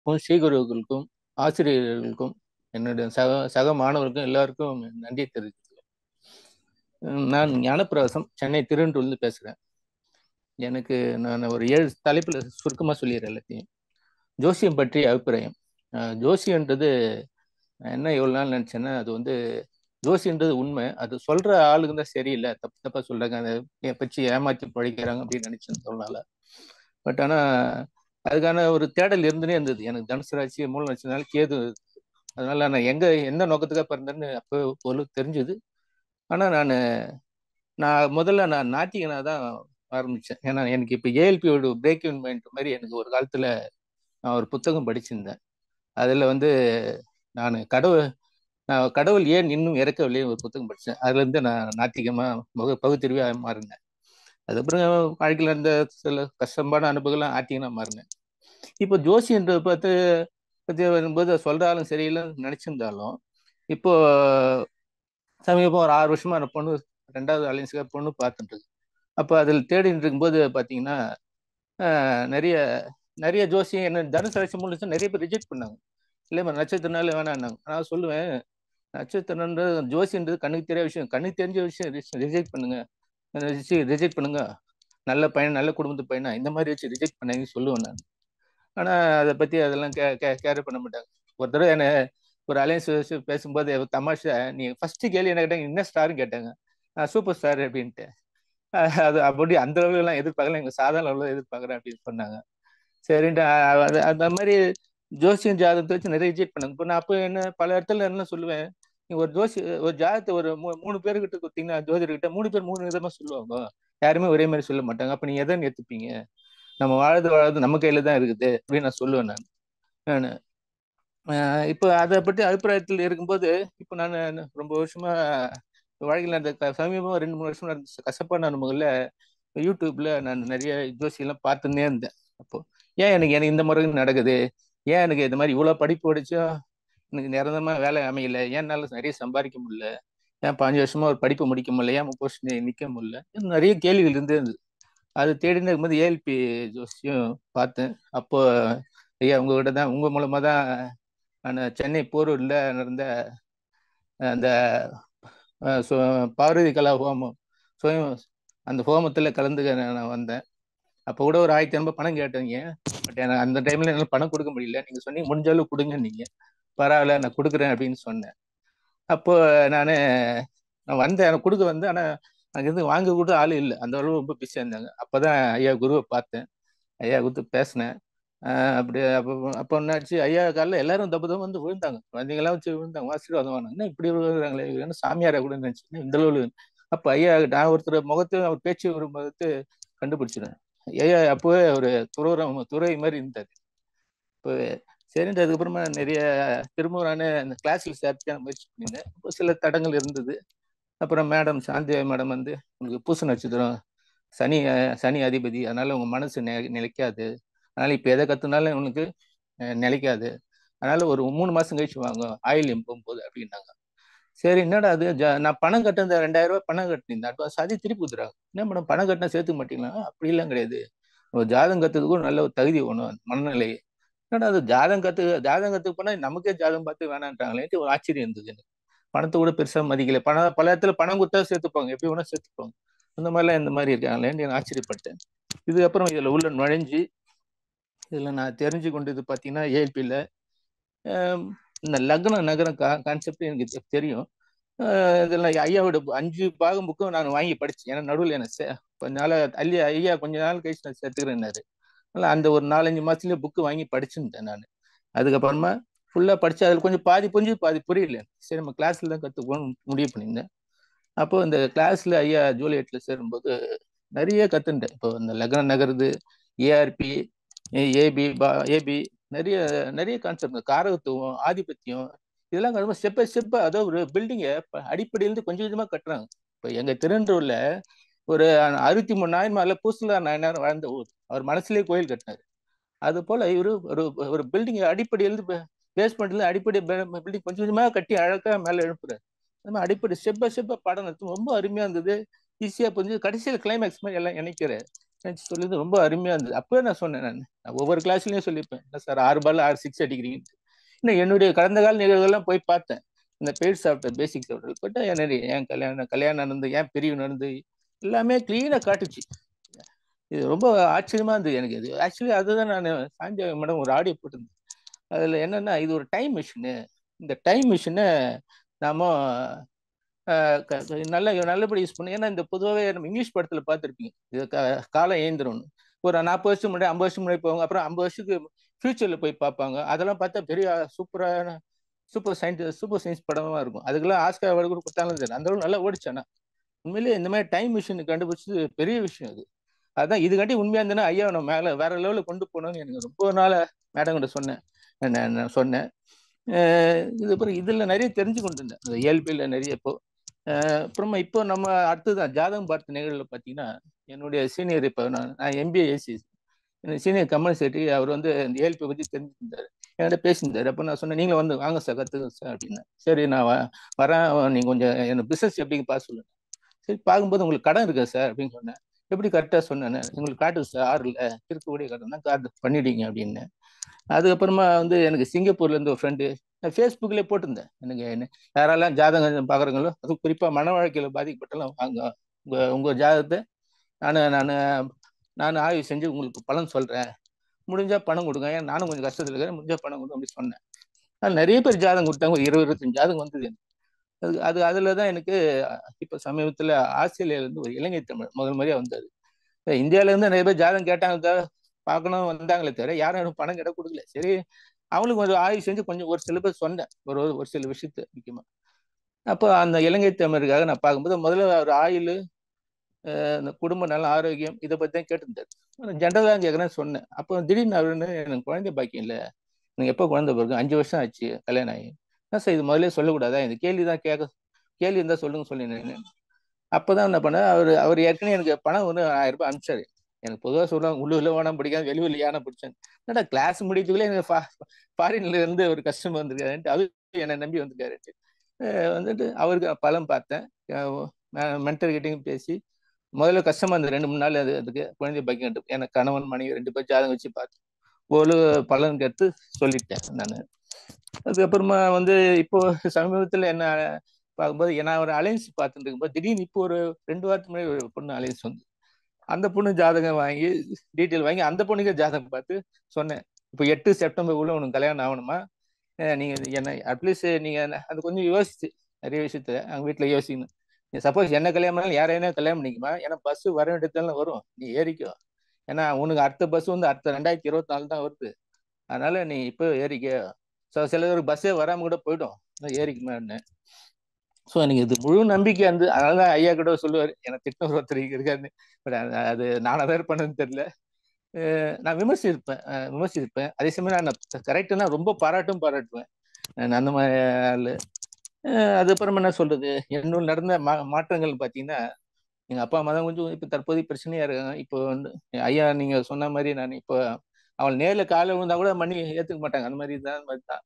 ஸ்ரீகுருக்களுக்கும் ஆசிரியர்களுக்கும் என்னுடைய சக சக மாணவர்களுக்கும் எல்லாருக்கும் நன்றி தெரிவித்துக்கிறேன் நான் ஞானப்பிரகாசம் சென்னை திருவன்றூர்லேருந்து பேசுகிறேன் எனக்கு நான் ஒரு ஏழு தலைப்பில் சுருக்கமாக சொல்லிடுறேன் எல்லாத்தையும் ஜோசியம் பற்றிய அபிப்பிராயம் ஜோசியன்றது என்ன எவ்வளோ நாள் நினச்சேன்னா அது வந்து ஜோசின்றது உண்மை அது சொல்ற ஆளுங்க தான் சரியில்லை தப்பு தப்பா சொல்றாங்க அதை பற்றி ஏமாத்தி பழிக்கிறாங்க அப்படின்னு நினைச்சேன் சொல்லல பட் ஆனா அதுக்கான ஒரு தேடல் இருந்துனே இருந்தது எனக்கு தனுசு ராசி மூல நட்சத்திரனால கேது அதனால நான் எங்க எந்த நோக்கத்துக்காக பிறந்தேன்னு அப்போ ஒரு தெரிஞ்சுது ஆனா நான் நான் முதல்ல நான் நாட்டிகனா தான் ஆரம்பிச்சேன் ஏன்னா எனக்கு இப்போ ஏஎல்பியோட பிரேக் இன் மைண்ட் மாதிரி எனக்கு ஒரு காலத்துல நான் ஒரு புத்தகம் படிச்சிருந்தேன் அதுல வந்து நான் கடவுள் நான் கடவுள் ஏன் இன்னும் இறக்கவில்லை ஒரு புத்தகம் படித்தேன் அதுல இருந்து நான் நாத்திகமா முக பகுத்தறிவா மாறினேன் அதுக்கப்புறம் வாழ்க்கையில் இருந்த சில கஷ்டமான அனுபவங்கள்லாம் ஆத்திகனா மாறினேன் இப்போ ஜோசின்ற பார்த்து பற்றி வரும்போது சொல்றாலும் சரியில்லைன்னு நினைச்சிருந்தாலும் இப்போ சமீபம் ஒரு ஆறு வருஷமா அந்த பொண்ணு ரெண்டாவது அலைன்ஸுக்காக பொண்ணு பார்த்துட்டு இருக்கு அப்போ அதில் தேடிட்டு இருக்கும்போது பார்த்தீங்கன்னா நிறைய நிறைய ஜோசியம் என்ன தனுசு ராசி மூலம் நிறைய பேர் ரிஜெக்ட் பண்ணாங்க இல்லை நட்சத்திரனால வேணான்னாங்க நான் சொல்லுவேன் நட்சத்திரன்றது ஜோசின்றது கண்ணுக்கு தெரியாத விஷயம் கண்ணுக்கு தெரிஞ்ச விஷயம் ரிஜெக்ட் பண்ணுங்க ரிஜெக்ட் பண்ணுங்க நல்ல பையன் நல்ல குடும்பத்து பையனா இந்த மாதிரி வச்சு ரிஜெக்ட் பண்ணாங்க சொல்லுவேன் நான் ஆனால் அதை பற்றி அதெல்லாம் கே கே கேர் பண்ண மாட்டாங்க ஒரு தடவை என்ன ஒரு அலையன்ஸ் பேசும்போது தமாஷா நீ ஃபர்ஸ்ட் கேள்வி என்ன கேட்டாங்க என்ன ஸ்டார்னு கேட்டாங்க சூப்பர் ஸ்டார் அப்படின்ட்டு அது அப்படி அந்த அளவுலாம் எதிர்பார்க்கல எங்க சாதாரண அளவில் எதிர்பார்க்குறேன் அப்படின்னு சொன்னாங்க சரின்ட்டு அந்த மாதிரி ஜோசியம் ஜாதகத்தை வச்சு நிறைய ரிஜெக்ட் பண்ணாங்க இப்போ நான் அப்போ என்ன பல இடத்துல என்ன சொல்லுவேன் நீங்க ஒரு ஜோசி ஒரு ஜாதகத்தை ஒரு மூணு பேர்கிட்ட கொடுத்தீங்கன்னா ஜோதிடர்கிட்ட மூணு பேர் மூணு விதமா சொல்லுவாங்க யாருமே ஒரே மாதிரி சொல்ல மாட்டாங்க அப்ப நீங்க எதை ஏத்துப்பீங்க நம்ம வாழ்றது வாழ்றது நம்ம கையில தான் இருக்குது அப்படின்னு நான் சொல்லுவேன் நான் நான் இப்போ அதை பற்றி அபிப்பிராயத்தில் இருக்கும்போது இப்போ நான் ரொம்ப வருஷமா வாழ்க்கையில் அந்த சமீபம் ரெண்டு மூணு வருஷம் நடந்த கசப்பான அனுபவங்கள்ல யூடியூப்ல நான் நிறைய ஜோசியெல்லாம் பார்த்துன்னே இருந்தேன் அப்போ ஏன் எனக்கு எனக்கு இந்த முறை நடக்குது ஏன் எனக்கு இந்த மாதிரி இவ்வளோ படிப்பு படிச்சும் எனக்கு நிரந்தரமா வேலை அமையல ஏன்னால நிறைய சம்பாதிக்க முடியல ஏன் பாஞ்சு வருஷமா ஒரு படிப்பு முடிக்க முடியல ஏன் முப்பது வருஷம் நிற்க முடியல நிறைய கேள்விகள் இருந்தே இருந்தது அது தேடினு இருக்கும்போது ஏஎல்பி ஜோசியும் பார்த்தேன் அப்போ ஐயா உங்ககிட்ட தான் உங்க மூலமா தான் நான் சென்னை போரூர்ல நடந்த அந்த பார்வதி கலா ஹோமம் சுயம் அந்த ஹோமத்தில் கலந்துக்க நான் வந்தேன் அப்போ கூட ஒரு ஆயிரத்தி ஐநூறு பணம் கேட்டீங்க பட் எனக்கு அந்த டைம்ல என்னால் பணம் கொடுக்க முடியல நீங்க சொன்னீங்க முடிஞ்ச அளவு கொடுங்க நீங்க பரவாயில்ல நான் கொடுக்குறேன் அப்படின்னு சொன்னேன் அப்போ நான் நான் வந்தேன் எனக்கு கொடுக்க வந்தேன் ஆனால் அங்கேருந்து வாங்க கூட ஆள் இல்லை அந்த அளவு ரொம்ப பிஸியாக இருந்தாங்க அப்போதான் ஐயா குருவை பார்த்தேன் ஐயா கொடுத்து பேசினேன் அப்படி அப்போ அப்போ என்னாச்சு ஐயா காலில் எல்லாரும் தப்பு தப்பு வந்து விழுந்தாங்க குழந்தைங்களாம் வச்சு விழுந்தாங்க ஆசீர்வாதம் வாங்க என்ன இப்படி விழுகிறாங்களே என்ன சாமியாரை கூட நினச்சின்னு இந்த அளவு அப்போ ஐயா நான் ஒருத்தர் முகத்தை அவர் பேச்சு ஒரு முகத்து கண்டுபிடிச்சிடுறேன் ஐயா அப்போவே ஒரு துறவரம் துறை மாதிரி இருந்தார் இப்போ சரின்ட்டு அதுக்கப்புறமா நிறைய திரும்புறான அந்த கிளாஸில் சேர்த்து முயற்சி பண்ணியிருந்தேன் இப்போ சில தடங்கள் இருந்தது அப்புறம் மேடம் சாந்தி மேடம் வந்து உங்களுக்கு பூச நட்சத்திரம் சனி சனி அதிபதி அதனால உங்க மனசு நிலைக்காது அதனால இப்போ எதை கத்துனாலும் உனக்கு நிலைக்காது அதனால ஒரு மூணு மாசம் கழிச்சு வாங்க ஆயில் போகும்போது அப்படின்னாங்க சரி என்னடா அது நான் பணம் கட்டின ரெண்டாயிரம் ரூபாய் பணம் கட்டினேன் அட்வான்ஸ் அதே திருப்பி கொடுத்துறாங்க என்ன மேடம் பணம் கட்டினா சேர்த்துக்க மாட்டீங்களா அப்படிலாம் கிடையாது ஒரு ஜாதகம் கத்துறதுக்கும் நல்ல ஒரு தகுதி வேணும் மனநிலை என்னடா அது ஜாதகம் கத்து ஜாதகம் கத்துக்கு போனா நமக்கே ஜாதகம் பார்த்து வேணான்றாங்களேன்ட்டு ஒரு ஆச்சரியம் இருந்தது எனக்கு பணத்தை கூட பெருசா மதிக்கல பணம் பல இடத்துல பணம் கொடுத்தா சேர்த்துப்பாங்க எப்படி வேணா சேர்த்துப்பாங்க அந்த மாதிரிலாம் இந்த மாதிரி இருக்காங்களேன்னு நான் ஆச்சரியப்பட்டேன் இதுக்கப்புறம் இதுல உள்ள நுழைஞ்சு இதுல நான் தெரிஞ்சு கொண்டது பார்த்தீங்கன்னா ஏஎல்பியில் இந்த லக்ன நகரம் கா கான்செப்ட் எனக்கு தெரியும் இதெல்லாம் ஐயாவோட அஞ்சு பாகம் புக்கும் நான் வாங்கி படிச்சேன் ஏன்னா நடுவில் எனக்கு கொஞ்ச நாள் அல்லி ஐயா கொஞ்ச நாள் கழிச்சு நான் சேர்த்துக்கிறேன்னாரு அதனால அந்த ஒரு நாலஞ்சு மாசத்துலயே புக்கு வாங்கி படிச்சுட்டேன் நான் அதுக்கப்புறமா ஃபுல்லாக படிச்சு அதில் கொஞ்சம் பாதி புரிஞ்சு பாதி புரியல சரி நம்ம கிளாஸ்ல தான் கற்றுக்கணும்னு முடிவு பண்ணியிருந்தேன் அப்போ இந்த கிளாஸ்ல ஐயா ஜூலியட்ல சேரும்போது நிறைய கற்றுண்டேன் இப்போ இந்த லக்ன நகருது ஏஆர்பி ஏபி பா ஏபி நிறைய நிறைய கான்செப்ட் காரகத்துவம் ஆதிபத்தியம் இதெல்லாம் ரொம்ப ஸ்டெப் ஸ்டெப் அதாவது ஒரு பில்டிங்கை அடிப்படையிலிருந்து கொஞ்சம் கொஞ்சமா கட்டுறாங்க இப்போ எங்க திருநெல்வேலியில் ஒரு அறுபத்தி மூணாயிரம் மேல பூசலா நாயனார் வாழ்ந்த ஊர் அவர் மனசுலேயே கோயில் கட்டினாரு அது போல இவரு ஒரு ஒரு பில்டிங் அடிப்படையிலிருந்து பேஸ்மெண்ட்ல அடிப்படை பில்டிங் கொஞ்சம் கொஞ்சமா கட்டி அழகா மேல எழுப்புறாரு அந்த மாதிரி அடிப்படை ஸ்டெப் பை ஸ்டெப்பா படம் நடத்தும் ரொம்ப அருமையா இருந்தது ஈஸியா புரிஞ்சு கடைசியில் கிளைமேக்ஸ் மாதிரி எல்லாம் இணைக்கிறாரு நினைச்சு சொல்லியது ரொம்ப அருமையா இருந்தது அப்பவே நான் சொன்னேன் நான் நான் ஒவ்வொரு கிளாஸ்லயும் சொல்லியிருப்பேன் என்ன சார் ஆறு பால் ஆறு சிக்ஸ் அடிக்கிறீங்க இன்னும் என்னுடைய கடந்த கால நிகழ்வுகள்லாம் போய் பார்த்தேன் இந்த பெய்ட் சாப்பிட்ட பேசிக் சாப்பிட்டது பட் என்னுடைய ஏன் கல்யாணம் கல்யாணம் நடந்து ஏன் பிரிவு நடந்து எல்லாமே கிளீனா காட்டுச்சு இது ரொம்ப ஆச்சரியமா இருந்தது எனக்கு இது ஆக்சுவலி அதுதான் நான் சாஞ்சா மேடம் ஒரு ஆடியோ போட்டிருந்தேன் அதுல என்னன்னா இது ஒரு டைம் மிஷினு இந்த டைம் மிஷினை நாம நல்ல நல்லபடி யூஸ் பண்ணி ஏன்னா இந்த பொதுவாகவே நம்ம இங்கிலீஷ் படத்துல பார்த்துருப்பீங்க இது காலம் ஏந்திரம்னு ஒரு நாற்பது வருஷம் முன்னாடி ஐம்பது வருஷம் முன்னாடி போவாங்க அப்புறம் ஐம்பது வருஷத்துக்கு ஃபியூச்சர்ல போய் பார்ப்பாங்க அதெல்லாம் பார்த்தா பெரிய சூப்பரான சூப்பர் சயின்ஸ் சூப்பர் சயின்ஸ் படமா இருக்கும் அதுக்கெல்லாம் ஆஸ்கர் அவார்டு கூட கொடுத்தாலும் சரி அந்த அளவுக்கு நல்லா ஓடிச்சானா உண்மையிலேயே இந்த மாதிரி டைம் மிஷின் கண்டுபிடிச்சது பெரிய விஷயம் அது அதான் இதுக்காண்டி உண்மையா இருந்தேன்னா ஐயா நான் மேலே வேற லெவலில் கொண்டு போகணும்னு எனக்கு ரொம்ப நாள மேடம் கிட்ட சொன்னேன் நான் சொன்னேன் இது அப்புறம் இதில் நிறைய தெரிஞ்சு கொண்டு இருந்தேன் இந்த இயல்பில் நிறைய இப்போ அப்புறமா இப்போ நம்ம அடுத்ததான் ஜாதகம் பார்த்த நிகழ்வில் பார்த்தீங்கன்னா என்னுடைய சீனியர் இப்போ நான் நான் MBA AC senior Kamal Chetty அவர் வந்து இந்த ஏஎல்பி பற்றி தெரிஞ்சுருந்தார் என்கிட்ட பேசியிருந்தார் அப்போ நான் சொன்னேன் நீங்களும் வந்து வாங்க சார் கற்றுக்க சார் அப்படின்னு சரி நான் வரேன் நீங்கள் கொஞ்சம் என்ன பிஸ்னஸ் எப்படிங்க பார்த்து சொல்லுங்க சரி பார்க்கும்போது உங்களுக்கு கடன் இருக்கா சார் அப்படின்னு சொன்னேன் எப்படி கரெக்டாக சொன்னேன் உங்களுக்கு காட்டுது சார் ஆறில் திருக்கக்கூடிய கடன் தான் கார்டு பண்ணிட்டீங்க அப்படின்னு அதுக்கப்புறமா வந்து எனக்கு சிங்கப்பூர்ல இருந்து ஒரு ஃப்ரெண்டு நான் ஃபேஸ்புக்லேயே போட்டிருந்தேன் எனக்கு என்ன யாரெல்லாம் ஜாதகம் பார்க்குறீங்களோ அதுவும் குறிப்பாக மன வாழ்க்கையில் பாதிக்கப்பட்டெல்லாம் வாங்க உங்கள் உங்கள் ஜாதகத்தை நான் நான் நான் ஆய்வு செஞ்சு உங்களுக்கு பலன் சொல்கிறேன் முடிஞ்சா பணம் கொடுங்க ஏன் நானும் கொஞ்சம் கஷ்டத்தில் இருக்கிறேன் முடிஞ்சா பணம் கொடுங்க அப்படின்னு சொன்னேன் அது நிறைய பேர் ஜாதகம் கொடுத்தாங்க ஒரு இருபது இருபத்தஞ்சு ஜாதகம் வந்தது அது அது அதில் தான் எனக்கு இப்போ சமீபத்தில் ஆஸ்திரேலியாவிலேருந்து ஒரு இலங்கை தமிழ் முதல் முறையாக வந்தது இந்தியாவிலேருந்து நிறைய பேர் ஜாதகம் கேட்டாங்க பார்க்கணும் வந்தாங்களே தவிர யாரும் எனக்கு பணம் கிட்ட கொடுக்கல சரி அவங்களுக்கு கொஞ்சம் ஆய்வு செஞ்சு கொஞ்சம் ஒரு சில பேர் சொன்னேன் ஒரு ஒரு சில விஷயத்த முக்கியமாக அப்போ அந்த இலங்கை தமிழருக்காக நான் பார்க்கும்போது முதல்ல ஒரு ஆயில் இந்த குடும்ப நல்ல ஆரோக்கியம் இதை பற்றி தான் கேட்டிருந்தாரு ஜென்ரலாக கேட்குறேன்னு சொன்னேன் அப்போ திடீர்னு அவர் எனக்கு குழந்தை பாக்கியம் இல்லை எனக்கு எப்போ குழந்தை பிறகு அஞ்சு வருஷம் ஆச்சு கல்யாணம் ஆகி என்ன சார் இது முதல்ல சொல்லக்கூடாதா இந்த கேள்வி தான் கேட்க கேள்வி இருந்தால் சொல்லுங்க சொல்லினேன் அப்போ தான் என்ன பண்ணேன் அவர் அவர் ஏற்கனவே எனக்கு பணம் வந்து ஆயிரம் ரூபாய் அனுப்பிச்சாரு எனக்கு பொதுவாக சொல்லுவாங்க உள்ளூர்ல வேணாம் பிடிக்காது வெளியூர்ல யானை பிடிச்சேன் என்னடா கிளாஸ் முடிக்கிறதுக்குள்ளே எனக்கு ஃபாரின்ல இருந்து ஒரு கஸ்டமர் வந்திருக்காருன்ட்டு அது என்னை நம்பி வந்திருக்காருன்ட்டு வந்துட்டு அவருக்கு பலம் பார்த்தேன் மென்டர்கிட்டையும் பேசி முதல்ல கஷ்டமா இருந்தது ரெண்டு மூணு நாள் அது அதுக்கு குழந்தை பைக்கன் எனக்கு கணவன் மனைவி ரெண்டு பேர் ஜாதகம் வச்சு பார்த்தேன் ஒரு பலன் கற்று சொல்லிட்டேன் நான் அதுக்கப்புறமா வந்து இப்போ சமீபத்தில் என்ன பார்க்கும்போது நான் ஒரு அலைன்ஸ் பார்த்துட்டு இருக்கும்போது திடீர்னு இப்போ ஒரு ரெண்டு வாரத்துக்கு முன்னாடி ஒரு பொண்ணு அலைன்ஸ் வந்து அந்த பொண்ணு ஜாதகம் வாங்கி டீட்டெயில் வாங்கி அந்த பொண்ணுக்கு ஜாதகம் பார்த்து சொன்னேன் இப்போ எட்டு செப்டம்பருக்குள்ள உனக்கு கல்யாணம் ஆகணுமா நீங்க என்ன அட்லீஸ்ட் நீங்க அது கொஞ்சம் யோசிச்சு நிறைய விஷயத்த அவங்க வீட்டுல யோசிக்கணும் நீ சப்போஸ் என்ன கல்யாணம் பண்ணாலும் யாரையா கல்யாணம் பண்ணிக்குமா ஏன்னா பஸ் வர வேண்டியதுலாம் வரும் நீ ஏறிக்கோ ஏன்னா உனக்கு அடுத்த பஸ் வந்து அடுத்த ரெண்டாயிரத்தி இருபத்தி நாலு தான் வருது அதனால நீ இப்போ ஏறிக்கோ ஸோ சில பேர் பஸ்ஸே வராம கூட போயிடும் ஏறிக்குமான்னு ஸோ எனக்கு இது முழு நம்பிக்கை வந்து அதனால தான் ஐயா கூட சொல்லுவார் எனக்கு திட்டம் ஒருத்தர் இருக்காருன்னு பட் அது நானாக தான் பண்ணதுன்னு தெரியல நான் விமர்சிப்பேன் விமர்சிப்பேன் அதே சமயம் நான் கரெக்டுனா ரொம்ப பாராட்டும் பாராட்டுவேன் நான் அந்த மாதிரி ஆள் அதுக்கப்புறம் என்ன சொல்றது என்னோட நடந்த மா மாற்றங்கள் பார்த்தீங்கன்னா எங்கள் அப்பா அம்மா தான் கொஞ்சம் இப்போ தற்போதைய பிரச்சனையா இருக்காங்க இப்போ வந்து ஐயா நீங்க சொன்ன மாதிரி நான் இப்போ அவள் நேரில் காலை விழுந்தா கூட மணி ஏற்றுக்க மாட்டாங்க அந்த மாதிரி தான் மாதிரி தான்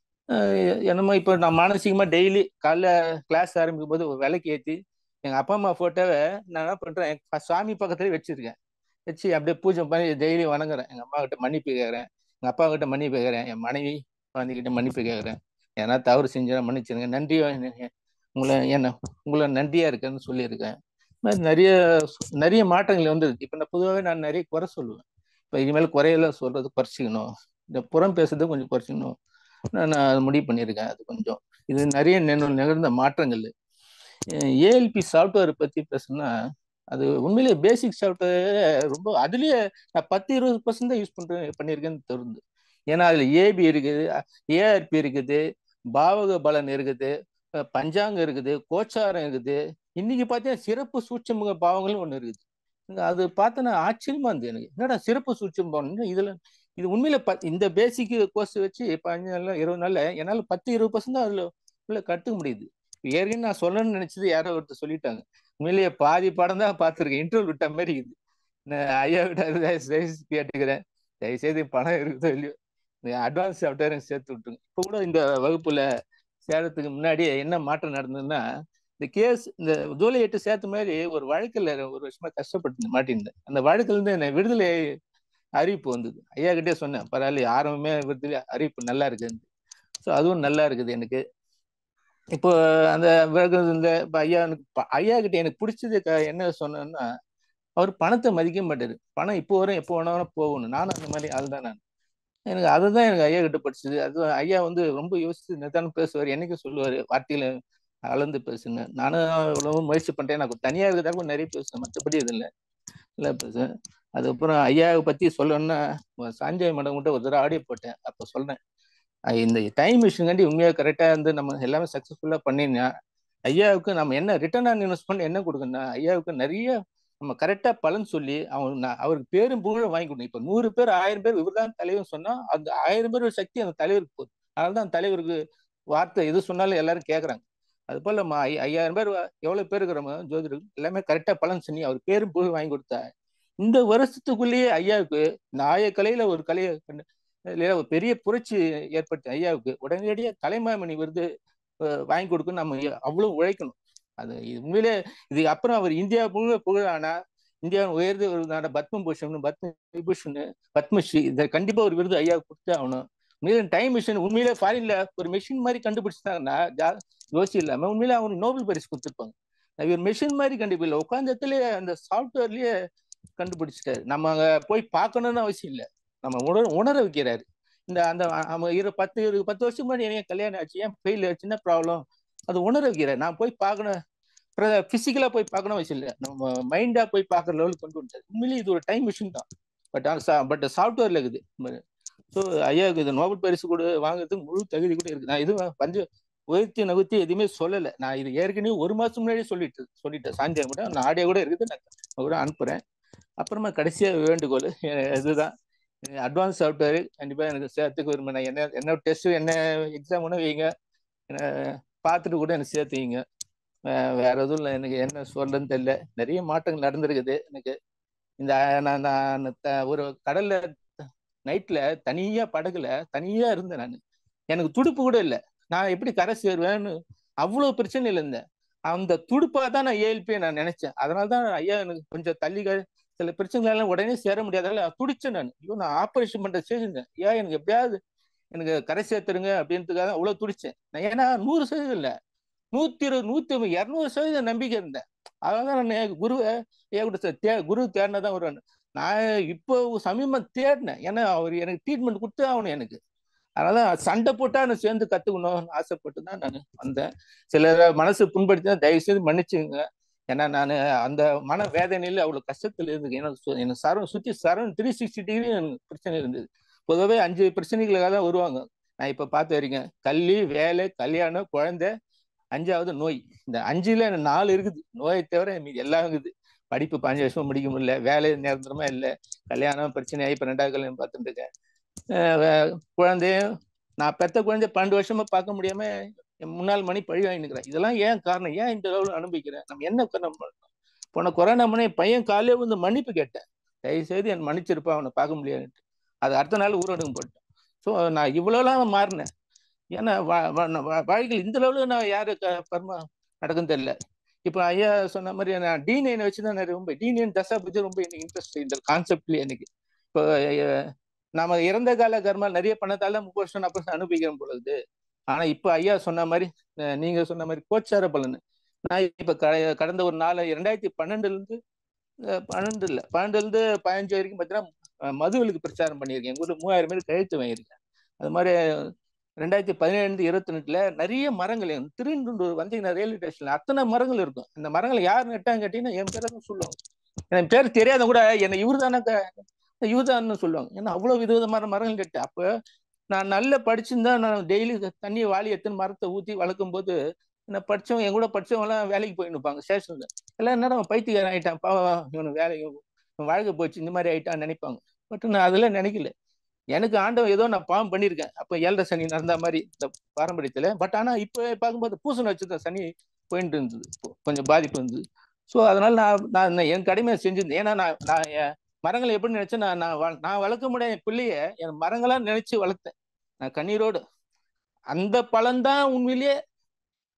என்னமோ இப்போ நான் மானசீகமாக டெய்லி காலைல கிளாஸ் ஆரம்பிக்கும் போது ஒரு விலைக்கு ஏற்றி எங்கள் அப்பா அம்மா ஃபோட்டோவை நான் என்ன பண்ணுறேன் சாமி பக்கத்துலேயே வச்சிருக்கேன் வச்சு அப்படியே பூஜை பண்ணி டெய்லி வணங்குறேன் எங்கள் அம்மா கிட்ட மன்னிப்பு கேட்குறேன் எங்கள் அப்பா கிட்ட மன்னிப்பு கேட்குறேன் என் மனைவி குழந்தைகிட்ட மன்னிப்பு கேட்குறேன் ஏன்னா தவறு செஞ்சா மன்னிச்சிருங்க நன்றி உங்களை என்ன உங்களை நன்றியா இருக்கேன்னு சொல்லியிருக்கேன் மாதிரி நிறைய நிறைய மாற்றங்கள் வந்துருக்கு இப்போ நான் பொதுவாகவே நான் நிறைய குறை சொல்லுவேன் இப்போ இனிமேல் குறையெல்லாம் சொல்றது குறைச்சிக்கணும் இந்த புறம் பேசுறது கொஞ்சம் குறைச்சிக்கணும் நான் நான் முடிவு பண்ணியிருக்கேன் அது கொஞ்சம் இது நிறைய நிகழ்ந்த மாற்றங்கள் ஏஎல்பி சாஃப்ட்வேர் பற்றி பேசுனா அது உண்மையிலேயே பேசிக் சாஃப்ட்வேர் ரொம்ப அதுலேயே நான் பத்து இருபது பர்சன்ட் தான் யூஸ் பண்ணுறேன் பண்ணியிருக்கேன்னு தோணுது ஏன்னா அதில் ஏபி இருக்குது ஏஆர்பி இருக்குது பாவக பலன் இருக்குது பஞ்சாங்கம் இருக்குது கோச்சாரம் இருக்குது இன்னைக்கு பார்த்தீங்கன்னா சிறப்பு சூட்சமுக பாவங்களும் ஒன்று இருக்குது அது பார்த்தோன்னா ஆச்சரியமா இருந்தது எனக்கு என்னடா சிறப்பு சூட்சம் பாவம் இதுல இது உண்மையில ப இந்த பேசிக் கோர்ஸ் வச்சு பதினஞ்சு நாள் இருபது நாள்ல என்னால் பத்து இருபது பர்சன்ட் தான் அதில் உள்ள கற்றுக்க முடியுது ஏற்கனவே நான் சொல்லணும்னு நினைச்சது யாரோ ஒருத்தர் சொல்லிட்டாங்க உண்மையிலேயே பாதி படம் தான் பார்த்துருக்கேன் இன்டர்வல் விட்ட மாதிரி இருக்குது நான் ஐயா விட்ட கேட்டுக்கிறேன் தயவுசெய்து பணம் இருக்குதோ இல்லையோ அட்வான்ஸ் சாஃப்ட்வேர் சேர்த்து விட்டுருங்க இப்போ கூட இந்த வகுப்புல சேரத்துக்கு முன்னாடி என்ன மாற்றம் நடந்ததுன்னா இந்த கேஸ் இந்த ஜூலியட்டு சேர்த்த மாதிரி ஒரு வழக்கில் ஒரு வருஷமா கஷ்டப்பட்டு மாட்டியிருந்தேன் அந்த வழக்குல இருந்து என்ன விடுதலை அறிவிப்பு வந்தது ஐயா கிட்டே சொன்னேன் பரவாயில்ல யாருமே விடுதலை அறிவிப்பு நல்லா இருக்குது ஸோ அதுவும் நல்லா இருக்குது எனக்கு இப்போ அந்த விறகு இந்த இப்போ ஐயா எனக்கு ஐயா கிட்ட எனக்கு பிடிச்சது என்ன சொன்னேன்னா அவர் பணத்தை மதிக்க மாட்டாரு பணம் இப்போ வரும் எப்போ வேணாலும் போகணும் நானும் அந்த மாதிரி ஆள் தான் நான் எனக்கு அதுதான் எனக்கு ஐயா கிட்ட படிச்சது அது ஐயா வந்து ரொம்ப யோசிச்சு நிதானம் பேசுவார் என்னைக்கும் சொல்லுவார் வார்த்தையில அளந்து பேசுங்க நானும் எவ்வளவோ முயற்சி பண்றேன் நான் தனியா இருக்கிறதாக நிறைய பேசுவேன் மற்றபடி இது இல்லை இல்லை பேசுவேன் அதுக்கப்புறம் ஐயாவை பத்தி சொல்லணும்னா சாஞ்சய் மேடம் கிட்ட ஒரு தடவை ஆடியோ போட்டேன் அப்போ சொல்றேன் இந்த டைம் மிஷின்காண்டி உண்மையாக கரெக்டாக இருந்து நம்ம எல்லாமே சக்ஸஸ்ஃபுல்லாக பண்ணினா ஐயாவுக்கு நம்ம என்ன ரிட்டர்ன் ஆன் இன்வெஸ்ட்மெண்ட் என்ன கொடுக்கணும்னா ஐயாவுக்கு நிறைய நம்ம கரெக்டாக பலன் சொல்லி அவங்க அவருக்கு பேரும் புகழும் வாங்கி கொடுக்கணும் இப்போ நூறு பேர் ஆயிரம் பேர் இவர் தான் தலைவர் சொன்னால் அந்த ஆயிரம் பேர் சக்தி அந்த தலைவருக்கு போகுது அதனால தான் தலைவருக்கு வார்த்தை எது சொன்னாலும் எல்லாரும் கேட்குறாங்க அது போல் நம்ம ஐயாயிரம் பேர் எவ்வளோ பேர் இருக்கிறோமோ ஜோதிடர் எல்லாமே கரெக்டாக பலன் சொல்லி அவர் பேரும் புகழ் வாங்கி கொடுத்தா இந்த வருஷத்துக்குள்ளேயே ஐயாவுக்கு இந்த ஆயக்கலையில் ஒரு கலையை இல்லையா ஒரு பெரிய புரட்சி ஏற்பட்ட ஐயாவுக்கு உடனடியாக கலைமாமணி விருது வாங்கி கொடுக்கணும் நம்ம அவ்வளோ உழைக்கணும் அது உண்மையிலே இது அப்புறம் அவர் இந்தியா முழுவதும் புகழானா இந்தியாவின் உயர்ந்த விருதான பத்ம பூஷன் பத்ம விபூஷன் பத்மஸ்ரீ இதை கண்டிப்பா ஒரு விருது ஐயா கொடுத்தே ஆகணும் உண்மையில டைம் மிஷின் உண்மையிலே ஃபாரின்ல ஒரு மிஷின் மாதிரி கண்டுபிடிச்சிட்டாங்கன்னா யோசி இல்லாம உண்மையில அவங்க நோபல் பரிசு கொடுத்துருப்பாங்க இவர் மிஷின் மாதிரி கண்டுபிடிக்கல உட்காந்த இடத்துல அந்த சாஃப்ட்வேர்லயே கண்டுபிடிச்சிட்டாரு நம்ம அங்க போய் பார்க்கணும்னு அவசியம் இல்லை நம்ம உணர உணர வைக்கிறாரு இந்த அந்த நம்ம இரு பத்து இரு பத்து வருஷம் முன்னாடி எனக்கு கல்யாணம் ஆச்சு ஏன் ஃபெயில் சின்ன ப்ராப்ளம் அது உணர வைக்கிறேன் நான் போய் பார்க்கணும் பிசிக்கலா போய் பார்க்கணும் அவசியம் இல்லை நம்ம மைண்டா போய் பார்க்குற லெவலுக்கு கொண்டு வந்துட்டாரு உண்மையிலேயே இது ஒரு டைம் மிஷின் தான் பட் பட் சாஃப்ட்வேர்ல இருக்குது ஸோ ஐயாவுக்கு இது நோபல் பரிசு கூட வாங்குறதுக்கு முழு தகுதி கூட இருக்கு நான் எதுவும் பஞ்ச உயர்த்தி நகுத்தி எதுவுமே சொல்லலை நான் இது ஏற்கனவே ஒரு மாசம் முன்னாடியே சொல்லிட்டு சொல்லிட்டேன் சாந்தியா கூட நான் ஆடியோ கூட இருக்குது நான் கூட அனுப்புறேன் அப்புறமா கடைசியா வேண்டுகோள் இதுதான் அட்வான்ஸ் சாஃப்ட்வேர் கண்டிப்பாக எனக்கு சேர்த்துக்க விரும்பினேன் என்ன என்ன டெஸ்ட் என்ன எக்ஸாம் ஒன்று வைங்க பார்த்துட்டு கூட எனக்கு சேர்த்து வைங்க வேற எதுவும் இல்லை எனக்கு என்ன சொல்றதுன்னு தெரியல நிறைய மாற்றங்கள் நடந்திருக்குது எனக்கு இந்த நான் நான் ஒரு கடல்ல நைட்ல தனியா படகுல தனியா இருந்தேன் நான் எனக்கு துடுப்பு கூட இல்லை நான் எப்படி கரை சேருவேன்னு அவ்வளோ பிரச்சனையில் இருந்தேன் அந்த துடுப்பா தான் நான் ஏஎல்பியை நான் நினைச்சேன் அதனால தான் ஐயா எனக்கு கொஞ்சம் தள்ளி சில பிரச்சனைகள் எல்லாம் உடனே சேர முடியாதால துடிச்சேன் நான் ஐயோ நான் ஆப்ரேஷன் பண்ற செஞ்சுருந்தேன் ஏன் எனக்கு எப்படியாவது எனக்கு கரை சேர்த்துருங்க அப்படின்றதுக்காக அவ்வளவு துடிச்சேன் நான் ஏன்னா நூறு சதவீதம் இல்லை நூத்தி இருபது நூத்தி இரநூறு சதவீதம் நம்பிக்கை இருந்தேன் அதனாலதான் நான் குருவை ஏன் கூட தே குரு தேடினதான் ஒரு நான் இப்போ சமீபம் தேடினேன் ஏன்னா அவர் எனக்கு ட்ரீட்மெண்ட் கொடுத்து ஆகணும் எனக்கு அதனால சண்டை போட்டா நான் சேர்ந்து கத்துக்கணும்னு ஆசைப்பட்டு தான் நான் வந்தேன் சில மனசு புண்படுத்தினா தயவு செய்து மன்னிச்சுங்க ஏன்னா நான் அந்த மன வேதனையில அவ்வளவு கஷ்டத்துல இருந்து எனக்கு எனக்கு சரம் சுத்தி சரம் த்ரீ சிக்ஸ்டி டிகிரி எனக்கு பிரச்சனை இருந்தது பொதுவாகவே அஞ்சு பிரச்சனைகளுக்காக தான் வருவாங்க நான் இப்ப பார்த்து வரீங்க கல்வி வேலை கல்யாணம் குழந்தை அஞ்சாவது நோய் இந்த அஞ்சுல நாலு இருக்குது நோயை தவிர மீது எல்லாம் இருக்குது படிப்பு பாஞ்சு வருஷம் முடிக்க முடியல வேலை நிரந்தரமா இல்லை கல்யாணம் பிரச்சனையாகி இப்போ ரெண்டாவது கல்யாணம் பார்த்துட்டு இருக்கேன் குழந்தையும் நான் பெத்த குழந்தைய பன்னெண்டு வருஷமா பார்க்க முடியாம முன்னாள் மணி பழி வாங்கிக்கிறேன் இதெல்லாம் ஏன் காரணம் ஏன் இந்த அளவில் அனுபவிக்கிறேன் நம்ம என்ன காரணம் பண்ணணும் போன கொரோனா மணி பையன் காலையில வந்து மன்னிப்பு கேட்டேன் தயவு செய்து என் மன்னிச்சிருப்பா அவனை பார்க்க முடியாதுன்ட்டு அது அடுத்த நாள் ஊரடங்கு போட்டேன் ஸோ நான் இவ்வளோலாம் மாறினேன் ஏன்னா வாழ்க்கையில் இந்த அளவுல நான் யாரு கர்மா நடக்கும் தெரியல இப்போ ஐயா சொன்ன மாதிரி நான் டீனைனை வச்சு தான் நிறைய ரொம்ப டீனைன் தசா பற்றி ரொம்ப எனக்கு இன்ட்ரெஸ்ட் இந்த கான்செப்ட்லேயே எனக்கு இப்போ நாம இறந்த கால கர்மா நிறைய பண்ணதால முப்பது வருஷம் நாற்பது அனுபவிக்கிறோம் பொழுது ஆனா இப்ப ஐயா சொன்ன மாதிரி நீங்க சொன்ன மாதிரி கோச்சார பலன் நான் இப்ப கடந்த ஒரு நாலு ரெண்டாயிரத்தி பன்னெண்டுல இருந்து பன்னெண்டு இல்ல பன்னெண்டுல இருந்து பதினஞ்சு வரைக்கும் பார்த்தீங்கன்னா மதுவிலுக்கு பிரச்சாரம் பண்ணியிருக்கேன் எங்க ஊர்ல மூவாயிரம் பேர் கழுத்து வாங்கியிருக்கேன் அது மாதிரி ரெண்டாயிரத்தி பதினேழு இருபத்தி ரெண்டுல நிறைய மரங்கள் திருநெல்வேலூர் வந்தீங்கன்னா ரயில்வே ஸ்டேஷன்ல அத்தனை மரங்கள் இருக்கும் இந்த மரங்களை யார் நட்டாங்க கேட்டீங்கன்னா என் பேரை தான் சொல்லுவாங்க என் பேர் தெரியாத கூட என்னை இவர் தானே இவர் தான் சொல்லுவாங்க ஏன்னா அவ்வளவு விதவிதமான மரங்கள் நட்டு அப்ப நான் நல்லா படிச்சிருந்தா நான் டெய்லி தண்ணி வாளி எத்தனை மரத்தை ஊத்தி வளர்க்கும் போது என்ன படிச்சவங்க என் கூட படிச்சவங்க எல்லாம் வேலைக்கு போயிட்டு இருப்பாங்க ஸ்டேஷன்ல எல்லாம் என்ன பைத்தியக்காரன் ஆயிட்டான் பாவம் இவனு வேலைக்கு வாழ்க்கை போச்சு இந்த மாதிரி ஆயிட்டான்னு நினைப்பாங்க பட் நான் அதெல்லாம் நினைக்கல எனக்கு ஆண்டவன் ஏதோ நான் பாவம் பண்ணியிருக்கேன் அப்ப ஏழரை சனி நடந்த மாதிரி இந்த பாரம்பரியத்துல பட் ஆனா இப்ப பார்க்கும்போது பூசணம் வச்சுதான் சனி போயிட்டு இருந்தது கொஞ்சம் பாதிப்பு இருந்தது ஸோ அதனால நான் நான் என் கடமையை செஞ்சிருந்தேன் ஏன்னா நான் நான் மரங்களை எப்படி நினைச்சேன் நான் நான் நான் வளர்க்க முடியாத என் பிள்ளைய என் மரங்களா நினைச்சு வளர்த்தேன் நான் கண்ணீரோடு அந்த பலன்தான் உண்மையிலேயே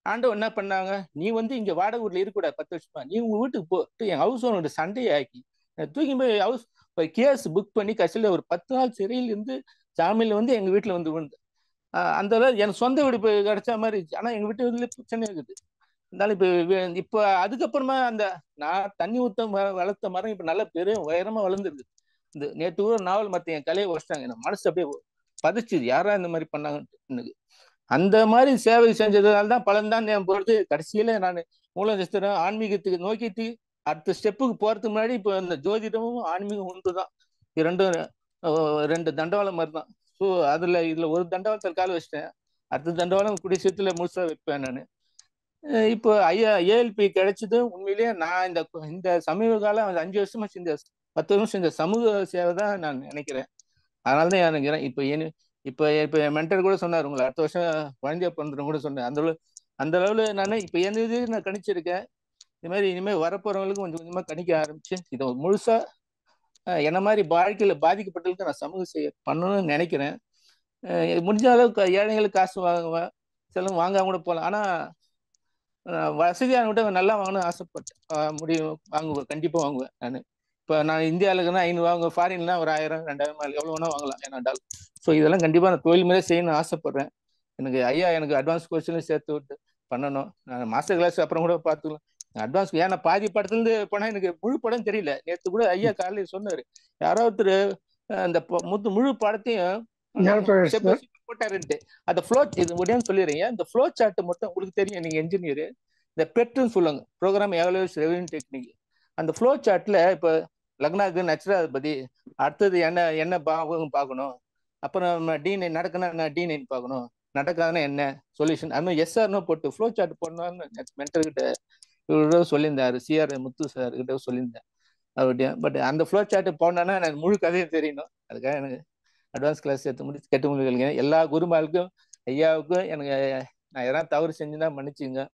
ஆண்டவன் என்ன பண்ணாங்க நீ வந்து இங்க வாடகை வீட்டுல இருக்கக்கூடாது பத்து வருஷமா நீ உங்க வீட்டுக்கு போ என் ஹவுஸ் ஓனரோட சண்டையை ஆக்கி தூக்கி போய் ஹவுஸ் கேஸ் புக் பண்ணி கடைசியில் ஒரு பத்து நாள் சிறையில் இருந்து ஜாமீன்ல வந்து எங்க வீட்டுல வந்து விழுந்து அந்த அளவு எனக்கு சொந்த வீடு இப்போ கிடைச்ச மாதிரி இருந்துச்சு ஆனா எங்க வீட்டு வீட்டுல பிரச்சனை இருக்குது இருந்தாலும் இப்போ இப்போ அதுக்கப்புறமா அந்த நான் தண்ணி ஊத்த வளர்த்த மரம் இப்போ நல்ல பெரும் உயரமா வளர்ந்துருக்கு இந்த நேற்று கூட நாவல் மத்த என் கலையை வச்சிட்டாங்க எனக்கு மனசு அப்படியே பதிச்சுது யாரா இந்த மாதிரி பண்ணாங்கன்னு அந்த மாதிரி சேவை செஞ்சதுனால தான் பலன் தான் என் பொறுத்து கடைசியில நான் மூலநஸ்திரம் ஆன்மீகத்துக்கு நோக்கிட்டு அடுத்த ஸ்டெப்புக்கு போறதுக்கு முன்னாடி இப்போ இந்த ஜோதிடமும் ஆன்மீகம் ஒன்று தான் இரண்டும் ரெண்டு தண்டவாளம் மாதிரி தான் ஸோ அதுல இதுல ஒரு தண்டவாளத்தில் கால் வச்சிட்டேன் அடுத்த தண்டவாளம் குடிசத்துல முழுசா வைப்பேன் நான் இப்போ ஐயா ஏஎல்பி கிடைச்சது உண்மையிலேயே நான் இந்த இந்த சமீப காலம் அஞ்சு வருஷமா செஞ்ச பத்து வருஷம் செஞ்ச சமூக சேவை தான் நான் நினைக்கிறேன் அதனால தான் நினைக்கிறேன் இப்போ என்ன இப்போ இப்போ என் மென்டர் கூட சொன்னார் உங்களை அடுத்த வருஷம் குழந்தைய பிறந்துடும் கூட சொன்னேன் அந்த அளவு அந்த அளவில் நான் இப்போ எந்த இது நான் கணிச்சிருக்கேன் இது மாதிரி இனிமேல் வரப்போறவங்களுக்கும் கொஞ்சம் கொஞ்சமாக கணிக்க ஆரம்பிச்சு இதை முழுசா என்ன மாதிரி வாழ்க்கையில் பாதிக்கப்பட்டவங்களுக்கு நான் சமூக செய்ய பண்ணணும்னு நினைக்கிறேன் முடிஞ்ச அளவுக்கு ஏழைங்களுக்கு காசு வாங்குவேன் சிலவங்க வாங்காம கூட போகலாம் ஆனால் வசதியான விட நல்லா வாங்கணும்னு ஆசைப்பட்டேன் முடியும் வாங்குவேன் கண்டிப்பாக வாங்குவேன் நான் இப்போ நான் இந்தியாவில் இருக்குன்னா ஐநூறு வாங்க ஃபாரின்னா ஒரு ஆயிரம் ரெண்டாயிரம் எவ்வளோ வேணா வாங்கலாம் ஏன்னாண்டால் ஸோ இதெல்லாம் கண்டிப்பாக நான் தொழில் மேலே செய்யணும்னு ஆசைப்படுறேன் எனக்கு ஐயா எனக்கு அட்வான்ஸ் கோர்ஸ்லையும் சேர்த்து விட்டு பண்ணணும் நான் மாஸ்டர் கிளாஸ் அப்புறம் கூட பார்த்துக்கலாம் அட்வான்ஸ் ஏன்னா பாதி படத்துலேருந்து போனால் எனக்கு முழு படம் தெரியல நேற்று கூட ஐயா காலையில் சொன்னார் யாரோ ஒருத்தர் அந்த முத்து முழு படத்தையும் போட்டாருன்ட்டு அந்த ஃப்ளோ இது உடனே சொல்லிடுறீங்க இந்த ஃப்ளோ சார்ட் மட்டும் உங்களுக்கு தெரியும் நீங்க என்ஜினியர் இந்த பெட்ருன்னு சொல்லுவாங்க ப்ரோக்ராம் எவலுவேஷன் ரெவன்யூ டெக்னிக் அந்த ஃப்ளோ சார்ட்ல இப்போ லக்னாக்கு நச்சுராதிபதி அடுத்தது என்ன என்ன பாகம் பார்க்கணும் அப்புறம் டி நைன் நடக்கணும்னா டி நைன் பார்க்கணும் நடக்காதுன்னா என்ன சொல்யூஷன் அது மாதிரி எஸ்ஆர்னோ போட்டு ஃப்ளோ சார்ட் போடணும்னு மென்டர் கிட்ட இவரோட சொல்லியிருந்தாரு சிஆர் முத்து சார் கிட்ட சொல்லியிருந்தேன் அவர்கிட்ட பட் அந்த ஃப்ளோ சார்ட் போனோன்னா எனக்கு முழு கதையும் தெரியணும் அதுக்காக எனக்கு அட்வான்ஸ் கிளாஸ் சேர்த்து முடிச்சு கெட்டு முடிவு எல்லா குருமாளுக்கும் ஐயாவுக்கும் எனக்கு நான் எதாவது தவறு செஞ்சுதான் மன்னிச்சுங்க